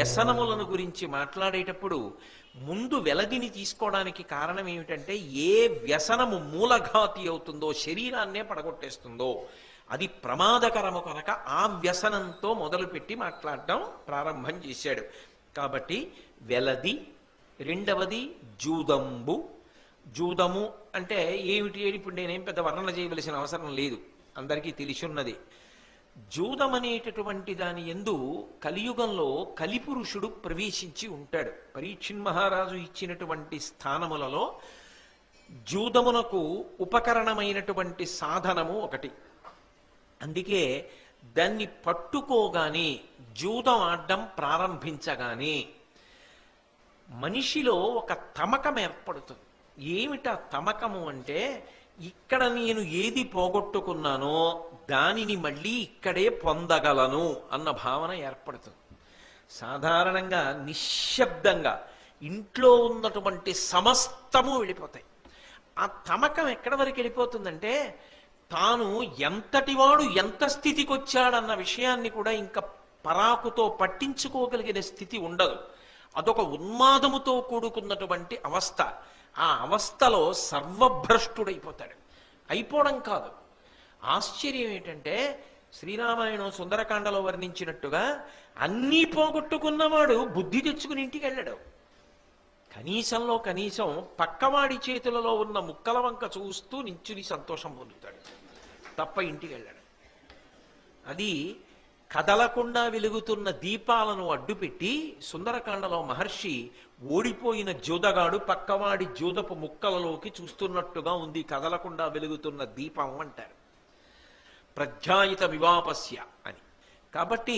వ్యసనములను గురించి మాట్లాడేటప్పుడు ముందు వెలదిని తీసుకోవడానికి కారణం ఏమిటంటే ఏ వ్యసనము మూలఘాతి అవుతుందో శరీరాన్నే పడగొట్టేస్తుందో అది ప్రమాదకరము కనుక ఆ వ్యసనంతో మొదలుపెట్టి మాట్లాడటం ప్రారంభం చేశాడు కాబట్టి వెలది రెండవది జూదంబు జూదము అంటే ఏమిటి ఇప్పుడు నేనేం పెద్ద వర్ణన చేయవలసిన అవసరం లేదు అందరికీ తెలిసి ఉన్నది జూదం అనేటటువంటి దాని ఎందు కలియుగంలో కలిపురుషుడు ప్రవేశించి ఉంటాడు పరీక్షిన్ మహారాజు ఇచ్చినటువంటి స్థానములలో జూదమునకు ఉపకరణమైనటువంటి సాధనము ఒకటి అందుకే దాన్ని పట్టుకోగానే జూదం ఆడడం ప్రారంభించగానే మనిషిలో ఒక తమకం ఏర్పడుతుంది ఏమిటా తమకము అంటే ఇక్కడ నేను ఏది పోగొట్టుకున్నానో దానిని మళ్ళీ ఇక్కడే పొందగలను అన్న భావన ఏర్పడుతుంది సాధారణంగా నిశ్శబ్దంగా ఇంట్లో ఉన్నటువంటి సమస్తము వెళ్ళిపోతాయి ఆ తమకం ఎక్కడి వరకు వెళ్ళిపోతుందంటే తాను ఎంతటివాడు ఎంత స్థితికి వచ్చాడన్న విషయాన్ని కూడా ఇంకా పరాకుతో పట్టించుకోగలిగిన స్థితి ఉండదు అదొక ఉన్మాదముతో కూడుకున్నటువంటి అవస్థ ఆ అవస్థలో సర్వభ్రష్టుడైపోతాడు అయిపోవడం కాదు ఆశ్చర్యం ఏంటంటే శ్రీరామాయణం సుందరకాండలో వర్ణించినట్టుగా అన్నీ పోగొట్టుకున్నవాడు బుద్ధి తెచ్చుకుని ఇంటికి వెళ్ళాడు కనీసంలో కనీసం పక్కవాడి చేతులలో ఉన్న ముక్కల వంక చూస్తూ నించుని సంతోషం పొందుతాడు తప్ప ఇంటికి వెళ్ళాడు అది కదలకుండా వెలుగుతున్న దీపాలను అడ్డుపెట్టి సుందరకాండలో మహర్షి ఓడిపోయిన జూదగాడు పక్కవాడి జూదపు ముక్కలలోకి చూస్తున్నట్టుగా ఉంది కదలకుండా వెలుగుతున్న దీపం అంటారు ప్రధ్యాయిత వివాపస్య అని కాబట్టి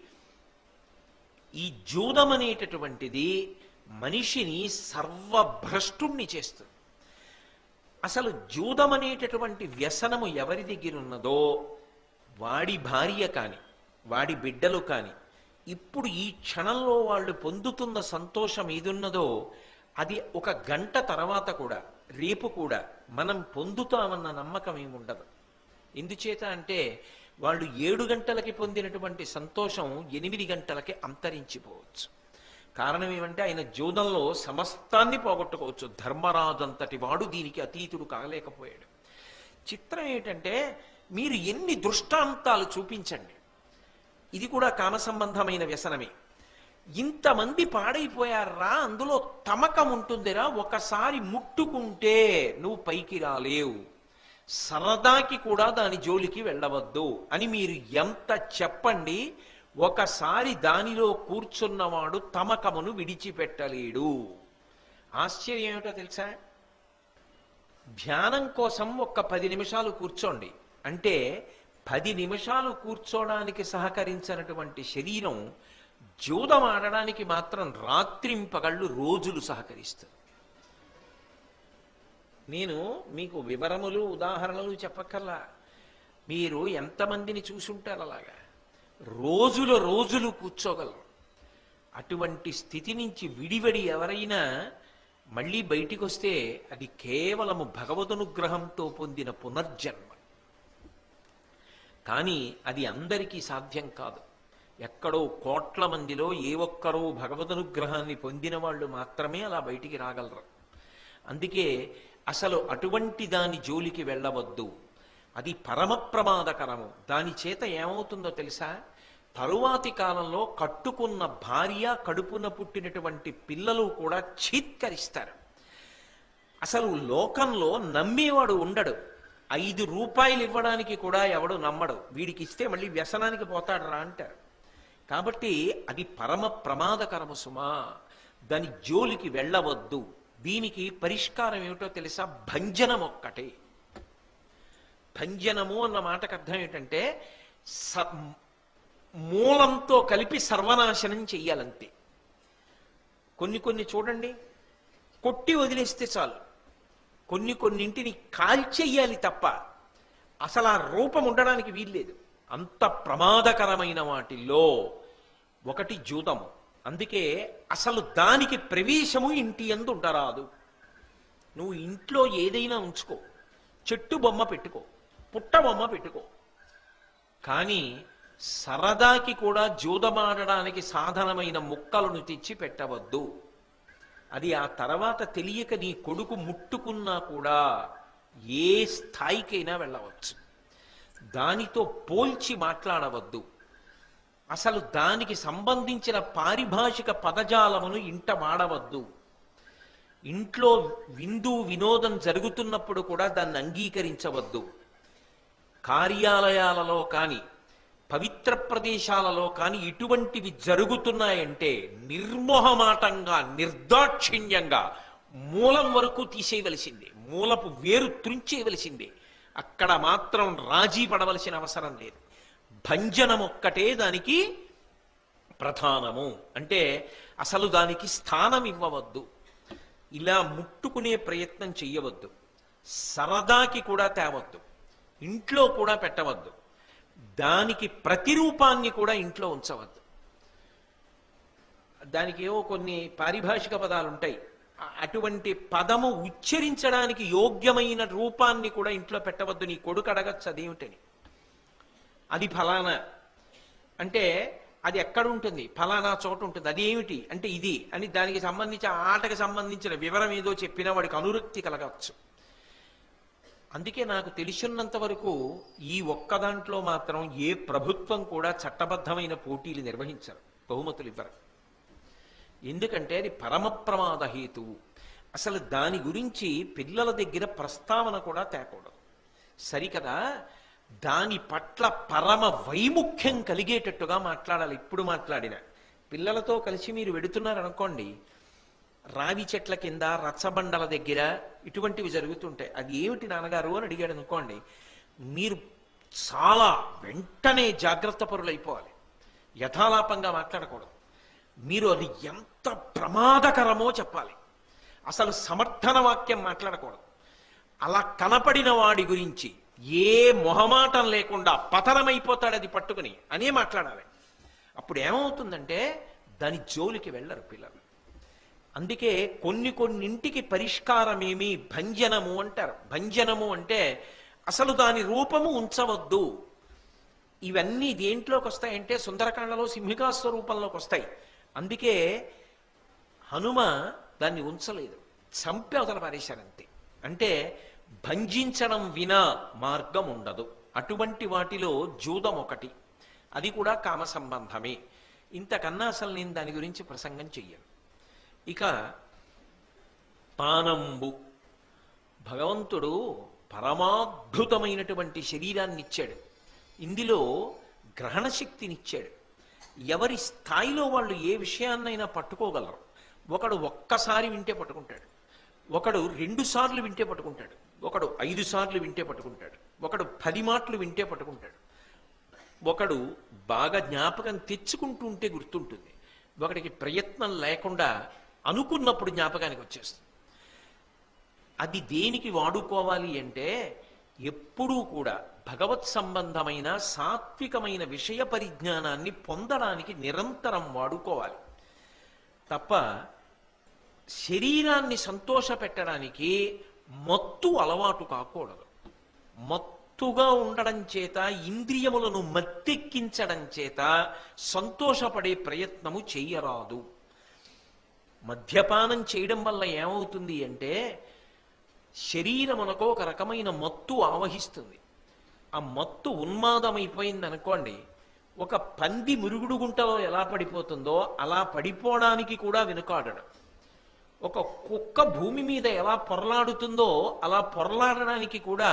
ఈ జూదం అనేటటువంటిది మనిషిని సర్వభ్రష్టుణ్ణి చేస్తుంది అసలు జూదం అనేటటువంటి వ్యసనము ఎవరి దగ్గర ఉన్నదో వాడి భార్య కాని వాడి బిడ్డలు కాని ఇప్పుడు ఈ క్షణంలో వాళ్ళు పొందుతున్న సంతోషం ఏదున్నదో అది ఒక గంట తర్వాత కూడా రేపు కూడా మనం పొందుతామన్న నమ్మకం ఏముండదు ఎందుచేత అంటే వాళ్ళు ఏడు గంటలకి పొందినటువంటి సంతోషం ఎనిమిది గంటలకి అంతరించిపోవచ్చు కారణం ఏమంటే ఆయన జూదంలో సమస్తాన్ని పోగొట్టుకోవచ్చు ధర్మరాజంతటి వాడు దీనికి అతీతుడు కాలేకపోయాడు చిత్రం ఏంటంటే మీరు ఎన్ని దృష్టాంతాలు చూపించండి ఇది కూడా కామ సంబంధమైన వ్యసనమే ఇంతమంది పాడైపోయారా అందులో తమకం ఉంటుందిరా ఒకసారి ముట్టుకుంటే నువ్వు పైకి రాలేవు సరదాకి కూడా దాని జోలికి వెళ్ళవద్దు అని మీరు ఎంత చెప్పండి ఒకసారి దానిలో కూర్చున్నవాడు తమకమును విడిచిపెట్టలేడు ఆశ్చర్యం ఏమిటో తెలుసా ధ్యానం కోసం ఒక్క పది నిమిషాలు కూర్చోండి అంటే పది నిమిషాలు కూర్చోడానికి సహకరించినటువంటి శరీరం జూదం ఆడడానికి మాత్రం రాత్రింపగళ్ళు రోజులు సహకరిస్తుంది నేను మీకు వివరములు ఉదాహరణలు చెప్పక్కర్లా మీరు ఎంతమందిని చూసుంటారు అలాగా రోజుల రోజులు కూర్చోగలరు అటువంటి స్థితి నుంచి విడివడి ఎవరైనా మళ్ళీ బయటికి వస్తే అది కేవలము భగవదనుగ్రహంతో పొందిన పునర్జన్మ కానీ అది అందరికీ సాధ్యం కాదు ఎక్కడో కోట్ల మందిలో ఏ ఒక్కరో భగవదనుగ్రహాన్ని పొందిన వాళ్ళు మాత్రమే అలా బయటికి రాగలరు అందుకే అసలు అటువంటి దాని జోలికి వెళ్ళవద్దు అది పరమ ప్రమాదకరము దాని చేత ఏమవుతుందో తెలుసా తరువాతి కాలంలో కట్టుకున్న భార్య కడుపున పుట్టినటువంటి పిల్లలు కూడా చీత్కరిస్తారు అసలు లోకంలో నమ్మేవాడు ఉండడు ఐదు రూపాయలు ఇవ్వడానికి కూడా ఎవడు నమ్మడు వీడికి ఇస్తే మళ్ళీ వ్యసనానికి పోతాడు రా అంటారు కాబట్టి అది పరమ ప్రమాదకరము సుమా దాని జోలికి వెళ్ళవద్దు దీనికి పరిష్కారం ఏమిటో తెలుసా భంజనం ఒక్కటే భంజనము అన్న మాటకు అర్థం ఏంటంటే స మూలంతో కలిపి సర్వనాశనం చెయ్యాలంతే కొన్ని కొన్ని చూడండి కొట్టి వదిలేస్తే చాలు కొన్ని కొన్నింటిని కాల్చెయ్యాలి తప్ప అసలు ఆ రూపం ఉండడానికి వీల్లేదు అంత ప్రమాదకరమైన వాటిల్లో ఒకటి జూదము అందుకే అసలు దానికి ప్రవేశము ఇంటి ఎందు ఉండరాదు నువ్వు ఇంట్లో ఏదైనా ఉంచుకో చెట్టు బొమ్మ పెట్టుకో పుట్ట బొమ్మ పెట్టుకో కానీ సరదాకి కూడా జూదమాడడానికి సాధనమైన ముక్కలను తెచ్చి పెట్టవద్దు అది ఆ తర్వాత తెలియక నీ కొడుకు ముట్టుకున్నా కూడా ఏ స్థాయికైనా వెళ్ళవచ్చు దానితో పోల్చి మాట్లాడవద్దు అసలు దానికి సంబంధించిన పారిభాషిక పదజాలమును ఇంట వాడవద్దు ఇంట్లో విందు వినోదం జరుగుతున్నప్పుడు కూడా దాన్ని అంగీకరించవద్దు కార్యాలయాలలో కానీ పవిత్ర ప్రదేశాలలో కానీ ఇటువంటివి జరుగుతున్నాయంటే నిర్మోహమాటంగా నిర్దాక్షిణ్యంగా మూలం వరకు తీసేయవలసిందే మూలపు వేరు త్రుంచేయవలసిందే అక్కడ మాత్రం రాజీ పడవలసిన అవసరం లేదు భంజనం ఒక్కటే దానికి ప్రధానము అంటే అసలు దానికి స్థానం ఇవ్వవద్దు ఇలా ముట్టుకునే ప్రయత్నం చెయ్యవద్దు సరదాకి కూడా తేవద్దు ఇంట్లో కూడా పెట్టవద్దు దానికి ప్రతిరూపాన్ని కూడా ఇంట్లో ఉంచవద్దు దానికి ఏవో కొన్ని పారిభాషిక పదాలు ఉంటాయి అ- అటువంటి పదము ఉచ్చరించడానికి యోగ్యమైన రూపాన్ని కూడా ఇంట్లో పెట్టవద్దు నీ కొడుకు అడగచ్చు అదేమిటని అది ఫలానా అంటే అది ఎక్కడ ఉంటుంది ఫలానా చోట ఉంటుంది అది ఏమిటి అంటే ఇది అని దానికి సంబంధించి ఆ ఆటకి సంబంధించిన వివరం ఏదో చెప్పినా వాడికి అనురక్తి కలగచ్చు అందుకే నాకు తెలిసినంత వరకు ఈ ఒక్క దాంట్లో మాత్రం ఏ ప్రభుత్వం కూడా చట్టబద్ధమైన పోటీలు నిర్వహించరు బహుమతులు ఇవ్వరు ఎందుకంటే అది పరమ ప్రమాద హేతువు అసలు దాని గురించి పిల్లల దగ్గర ప్రస్తావన కూడా తేకూడదు సరికదా దాని పట్ల పరమ వైముఖ్యం కలిగేటట్టుగా మాట్లాడాలి ఇప్పుడు మాట్లాడిన పిల్లలతో కలిసి మీరు వెడుతున్నారనుకోండి రావి చెట్ల కింద రచ్చబండల దగ్గర ఇటువంటివి జరుగుతుంటాయి అది ఏమిటి నాన్నగారు అని అడిగాడు అనుకోండి మీరు చాలా వెంటనే జాగ్రత్త పరులైపోవాలి యథాలాపంగా మాట్లాడకూడదు మీరు అది ఎంత ప్రమాదకరమో చెప్పాలి అసలు సమర్థన వాక్యం మాట్లాడకూడదు అలా కనపడిన వాడి గురించి ఏ మొహమాటం లేకుండా పతనమైపోతాడు అది పట్టుకుని అనే మాట్లాడాలి అప్పుడు ఏమవుతుందంటే దాని జోలికి వెళ్ళరు పిల్లలు అందుకే కొన్ని కొన్నింటికి పరిష్కారమేమి భంజనము అంటారు భంజనము అంటే అసలు దాని రూపము ఉంచవద్దు ఇవన్నీ దేంట్లోకి వస్తాయంటే సుందరకాండలో సింహికాస్వ రూపంలోకి వస్తాయి అందుకే హనుమ దాన్ని ఉంచలేదు చంపి అవతల పారేశారంతే అంటే భంజించడం వినా మార్గం ఉండదు అటువంటి వాటిలో జూదం ఒకటి అది కూడా కామ సంబంధమే ఇంతకన్నా అసలు నేను దాని గురించి ప్రసంగం చెయ్యను ఇక పానంబు భగవంతుడు పరమాద్భుతమైనటువంటి శరీరాన్ని ఇచ్చాడు ఇందులో గ్రహణ శక్తినిచ్చాడు ఎవరి స్థాయిలో వాళ్ళు ఏ విషయాన్నైనా పట్టుకోగలరు ఒకడు ఒక్కసారి వింటే పట్టుకుంటాడు ఒకడు రెండు సార్లు వింటే పట్టుకుంటాడు ఒకడు ఐదు సార్లు వింటే పట్టుకుంటాడు ఒకడు పది మాటలు వింటే పట్టుకుంటాడు ఒకడు బాగా జ్ఞాపకం తెచ్చుకుంటూ ఉంటే గుర్తుంటుంది ఒకడికి ప్రయత్నం లేకుండా అనుకున్నప్పుడు జ్ఞాపకానికి వచ్చేస్తుంది అది దేనికి వాడుకోవాలి అంటే ఎప్పుడూ కూడా భగవత్ సంబంధమైన సాత్వికమైన విషయ పరిజ్ఞానాన్ని పొందడానికి నిరంతరం వాడుకోవాలి తప్ప శరీరాన్ని సంతోష పెట్టడానికి మత్తు అలవాటు కాకూడదు మత్తుగా ఉండడం చేత ఇంద్రియములను మత్తెక్కించడం చేత సంతోషపడే ప్రయత్నము చెయ్యరాదు మద్యపానం చేయడం వల్ల ఏమవుతుంది అంటే శరీరమునకు ఒక రకమైన మత్తు ఆవహిస్తుంది ఆ మత్తు ఉన్మాదమైపోయింది అనుకోండి ఒక పంది మురుగుడు గుంటలో ఎలా పడిపోతుందో అలా పడిపోవడానికి కూడా వెనుకాడడం ఒక కుక్క భూమి మీద ఎలా పొరలాడుతుందో అలా పొరలాడడానికి కూడా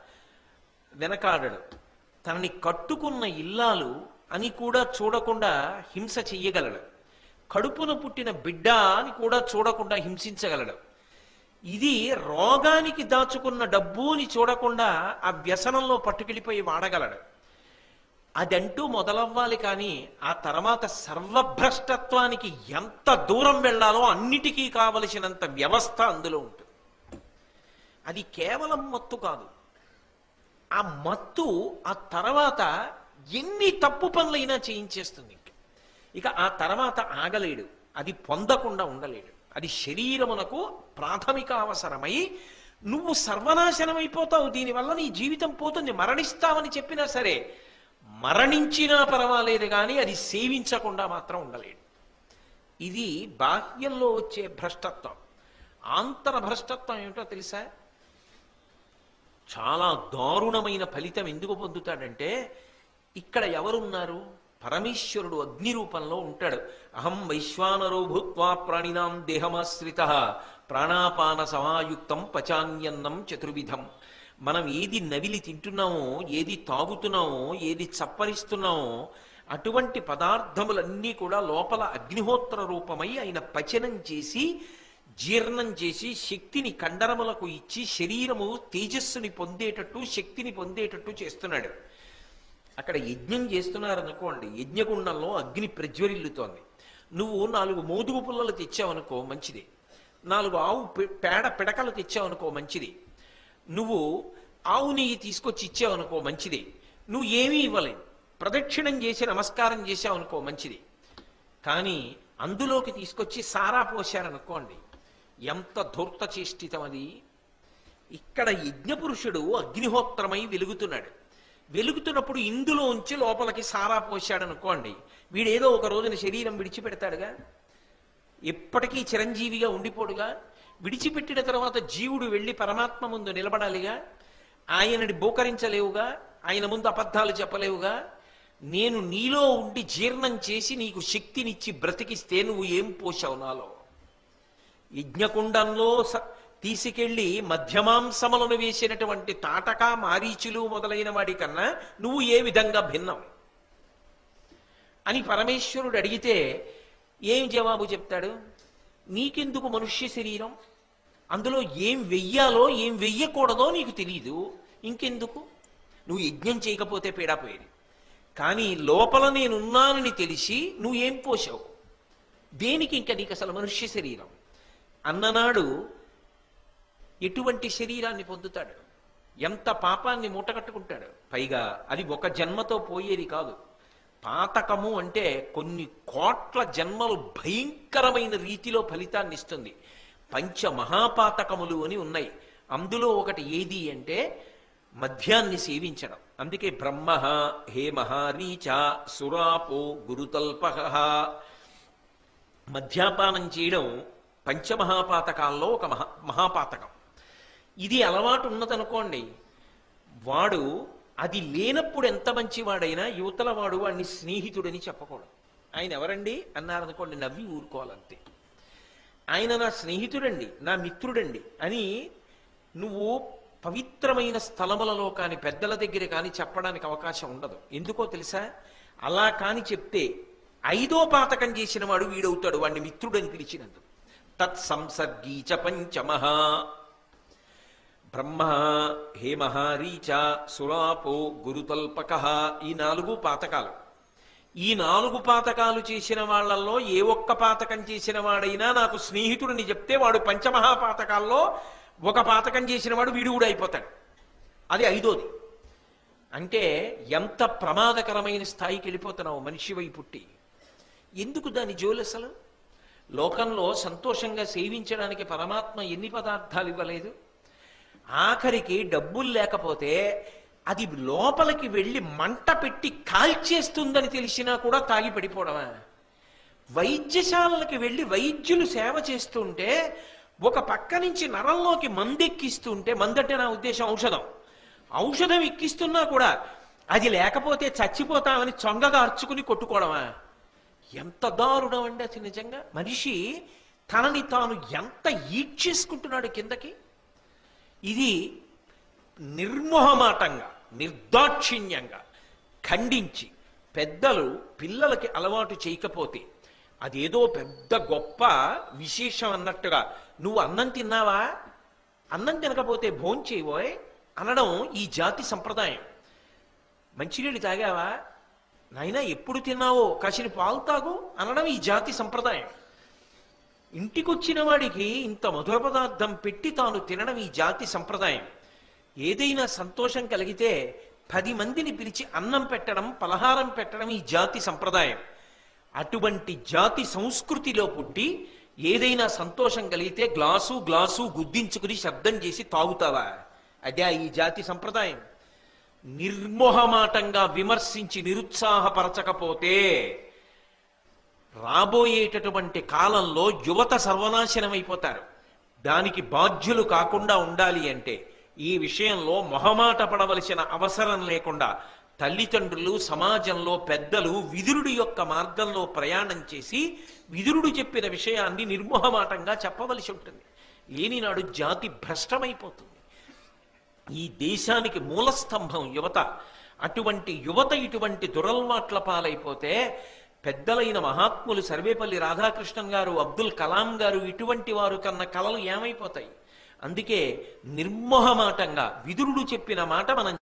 వెనకాడడు తనని కట్టుకున్న ఇల్లాలు అని కూడా చూడకుండా హింస చెయ్యగలడు కడుపున పుట్టిన బిడ్డ అని కూడా చూడకుండా హింసించగలడు ఇది రోగానికి దాచుకున్న డబ్బు అని చూడకుండా ఆ వ్యసనంలో పట్టుకెళ్ళిపోయి వాడగలడు అదంటూ మొదలవ్వాలి కానీ ఆ తర్వాత సర్వభ్రష్టత్వానికి ఎంత దూరం వెళ్ళాలో అన్నిటికీ కావలసినంత వ్యవస్థ అందులో ఉంటుంది అది కేవలం మత్తు కాదు ఆ మత్తు ఆ తర్వాత ఎన్ని తప్పు పనులైనా చేయించేస్తుంది ఇంక. ఇక ఆ తర్వాత ఆగలేడు అది పొందకుండా ఉండలేడు అది శరీరమునకు ప్రాథమిక అవసరమై నువ్వు సర్వనాశనం అయిపోతావు దీనివల్ల నీ జీవితం పోతుంది మరణిస్తావని చెప్పినా సరే మరణించినా పర్వాలేదు కానీ అది సేవించకుండా మాత్రం ఉండలేడు ఇది బాహ్యంలో వచ్చే భ్రష్టత్వం ఆంతర భ్రష్టత్వం ఏమిటో తెలుసా చాలా దారుణమైన ఫలితం ఎందుకు పొందుతాడంటే ఇక్కడ ఎవరున్నారు పరమేశ్వరుడు అగ్ని రూపంలో ఉంటాడు అహం వైశ్వానరో భూత్వా ప్రాణినాం దేహమాశ్రిత ప్రాణాపాన సమాయుక్తం పచాన్యన్నం చతుర్విధం మనం ఏది నవిలి తింటున్నామో ఏది తాగుతున్నామో ఏది చప్పరిస్తున్నామో అటువంటి పదార్థములన్నీ కూడా లోపల అగ్నిహోత్ర రూపమై ఆయన పచనం చేసి జీర్ణం చేసి శక్తిని కండరములకు ఇచ్చి శరీరము తేజస్సుని పొందేటట్టు శక్తిని పొందేటట్టు చేస్తున్నాడు అక్కడ యజ్ఞం చేస్తున్నారనుకోండి యజ్ఞగుండంలో అగ్ని ప్రజ్వరిల్లుతోంది నువ్వు నాలుగు మోదుగు పుల్లలు తెచ్చావనుకో మంచిది నాలుగు ఆవు పె- పేడ పిడకలు తెచ్చావనుకో మంచిది నువ్వు ఆవు నెయ్యి తీసుకొచ్చి ఇచ్చావనుకో మంచిది నువ్వు ఏమీ ఇవ్వలేవు ప్రదక్షిణం చేసి నమస్కారం చేసావనుకో మంచిది కానీ అందులోకి తీసుకొచ్చి సారా పోశారనుకోండి ఎంత ధూర్త చేష్టితం అది ఇక్కడ యజ్ఞపురుషుడు అగ్నిహోత్రమై వెలుగుతున్నాడు వెలుగుతున్నప్పుడు ఇందులోంచి లోపలికి సారా పోశాడు అనుకోండి వీడేదో ఒక రోజున శరీరం విడిచిపెడతాడుగా ఎప్పటికీ చిరంజీవిగా ఉండిపోడుగా విడిచిపెట్టిన తర్వాత జీవుడు వెళ్ళి పరమాత్మ ముందు నిలబడాలిగా ఆయనని బోకరించలేవుగా ఆయన ముందు అబద్ధాలు చెప్పలేవుగా నేను నీలో ఉండి జీర్ణం చేసి నీకు శక్తినిచ్చి బ్రతికిస్తే నువ్వు ఏం పోశావు నాలో యజ్ఞకుండంలో స- తీసుకెళ్లి మధ్యమాంసములను వేసినటువంటి తాటక మారీచులు మొదలైన వాడి కన్నా నువ్వు ఏ విధంగా భిన్నం అని పరమేశ్వరుడు అడిగితే ఏం జవాబు చెప్తాడు నీకెందుకు మనుష్య శరీరం అందులో ఏం వెయ్యాలో ఏం వెయ్యకూడదో నీకు తెలియదు ఇంకెందుకు నువ్వు యజ్ఞం చేయకపోతే పీడా పోయేది కానీ లోపల నేనున్నానని తెలిసి నువ్వేం పోసావు దేనికి ఇంకా నీకు అసలు మనుష్య శరీరం అన్ననాడు ఎటువంటి శరీరాన్ని పొందుతాడు ఎంత పాపాన్ని మూటగట్టుకుంటాడు పైగా అది ఒక జన్మతో పోయేది కాదు పాతకము అంటే కొన్ని కోట్ల జన్మలు భయంకరమైన రీతిలో ఫలితాన్ని ఇస్తుంది పంచ మహాపాతకములు అని ఉన్నాయి అందులో ఒకటి ఏది అంటే మద్యాన్ని సేవించడం అందుకే బ్రహ్మ హేమ నీచ సురాపో గురుతల్పహ మద్యాపానం చేయడం పంచమహాపాతకాల్లో ఒక మహా మహాపాతకం ఇది అలవాటు ఉన్నదనుకోండి వాడు అది లేనప్పుడు ఎంత మంచివాడైనా యువతల వాడు వాడిని స్నేహితుడని చెప్పకూడదు ఆయన ఎవరండి అన్నారనుకోండి నవ్వి ఊరుకోవాలంతే ఆయన నా స్నేహితుడండి నా మిత్రుడండి అని నువ్వు పవిత్రమైన స్థలములలో కాని పెద్దల దగ్గర కాని చెప్పడానికి అవకాశం ఉండదు ఎందుకో తెలుసా అలా కాని చెప్తే ఐదో పాతకం చేసిన వాడు వీడవుతాడు వాడిని మిత్రుడని పిలిచినందుకు తత్సంసర్గీచ పంచమహ బ్రహ్మ హేమహ రీచ సురాపో గురుతల్పక ఈ నాలుగు పాతకాలు ఈ నాలుగు పాతకాలు చేసిన వాళ్ళల్లో ఏ ఒక్క పాతకం చేసిన వాడైనా నాకు స్నేహితుడిని చెప్తే వాడు పంచమహాపాతకాల్లో ఒక పాతకం చేసిన వాడు వీడు కూడా అయిపోతాడు అది ఐదోది అంటే ఎంత ప్రమాదకరమైన స్థాయికి వెళ్ళిపోతున్నావు మనిషివై పుట్టి ఎందుకు దాని జోలు అసలు లోకంలో సంతోషంగా సేవించడానికి పరమాత్మ ఎన్ని పదార్థాలు ఇవ్వలేదు ఆఖరికి డబ్బులు లేకపోతే అది లోపలికి వెళ్ళి మంట పెట్టి కాల్చేస్తుందని తెలిసినా కూడా తాగి పడిపోవడమా వైద్యశాలకి వెళ్ళి వైద్యులు సేవ చేస్తుంటే ఒక పక్క నుంచి నరంలోకి మందెక్కిస్తుంటే మందంటే నా ఉద్దేశం ఔషధం ఔషధం ఎక్కిస్తున్నా కూడా అది లేకపోతే చచ్చిపోతామని చొంగగా అర్చుకుని కొట్టుకోవడమా ఎంత దారుణం అండి అసలు నిజంగా మనిషి తనని తాను ఎంత ఈడ్చేసుకుంటున్నాడు కిందకి ఇది నిర్మోహమాటంగా నిర్దాక్షిణ్యంగా ఖండించి పెద్దలు పిల్లలకి అలవాటు చేయకపోతే అదేదో పెద్ద గొప్ప విశేషం అన్నట్టుగా నువ్వు అన్నం తిన్నావా అన్నం తినకపోతే భోంచేయబోయ్ అనడం ఈ జాతి సంప్రదాయం మంచినీళ్ళు తాగావా నాయనా ఎప్పుడు తిన్నావో కాసిన పాలు తాగు అనడం ఈ జాతి సంప్రదాయం ఇంటికొచ్చిన వాడికి ఇంత మధుర పదార్థం పెట్టి తాను తినడం ఈ జాతి సంప్రదాయం ఏదైనా సంతోషం కలిగితే పది మందిని పిలిచి అన్నం పెట్టడం పలహారం పెట్టడం ఈ జాతి సంప్రదాయం అటువంటి జాతి సంస్కృతిలో పుట్టి ఏదైనా సంతోషం కలిగితే గ్లాసు గ్లాసు గుద్దించుకుని శబ్దం చేసి తాగుతావా అదే ఈ జాతి సంప్రదాయం నిర్మోహమాటంగా విమర్శించి నిరుత్సాహపరచకపోతే రాబోయేటటువంటి కాలంలో యువత సర్వనాశనమైపోతారు దానికి బాధ్యులు కాకుండా ఉండాలి అంటే ఈ విషయంలో మొహమాట పడవలసిన అవసరం లేకుండా తల్లిదండ్రులు సమాజంలో పెద్దలు విదురుడి యొక్క మార్గంలో ప్రయాణం చేసి విదురుడు చెప్పిన విషయాన్ని నిర్మోహమాటంగా చెప్పవలసి ఉంటుంది లేనినాడు జాతి భ్రష్టమైపోతుంది ఈ దేశానికి మూలస్తంభం యువత అటువంటి యువత ఇటువంటి దురల్వాట్ల పాలైపోతే పెద్దలైన మహాత్ములు సర్వేపల్లి రాధాకృష్ణన్ గారు అబ్దుల్ కలాం గారు ఇటువంటి వారు కన్న కలలు ఏమైపోతాయి అందుకే నిర్మోహమాటంగా విదురుడు చెప్పిన మాట మనం